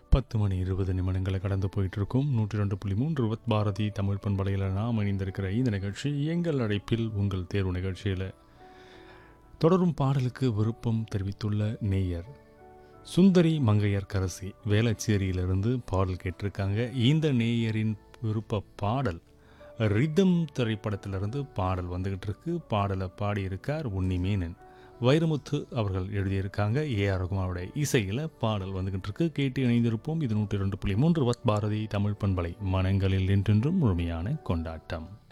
பத்து மணி இருபது நிமிடங்களை கடந்து போயிட்டு இருக்கும் நூற்றி ரெண்டு புள்ளி மூன்று வித் பாரதி தமிழ் பண்பலையில் நாம் இணைந்திருக்கிற இந்த நிகழ்ச்சி எங்கள் அழைப்பில் உங்கள் தேர்வு நிகழ்ச்சியில் தொடரும் பாடலுக்கு விருப்பம் தெரிவித்துள்ள நேயர் சுந்தரி மங்கையர் கரசி வேளச்சேரியிலிருந்து பாடல் கேட்டிருக்காங்க இந்த நேயரின் விருப்ப பாடல் ரிதம் திரைப்படத்திலிருந்து பாடல் வந்துகிட்டு இருக்கு பாடலை பாடியிருக்கார் உன்னிமேனன் வைரமுத்து அவர்கள் எழுதியிருக்காங்க ஏ ஆர் ரகுமானுடைய இசையில் பாடல் வந்துகிட்டு இருக்கு கேட்டு இணைந்திருப்போம் இது நூற்றி ரெண்டு புள்ளி மூன்று வத் பாரதி தமிழ் பண்பலை மனங்களில் என்றென்றும் முழுமையான கொண்டாட்டம்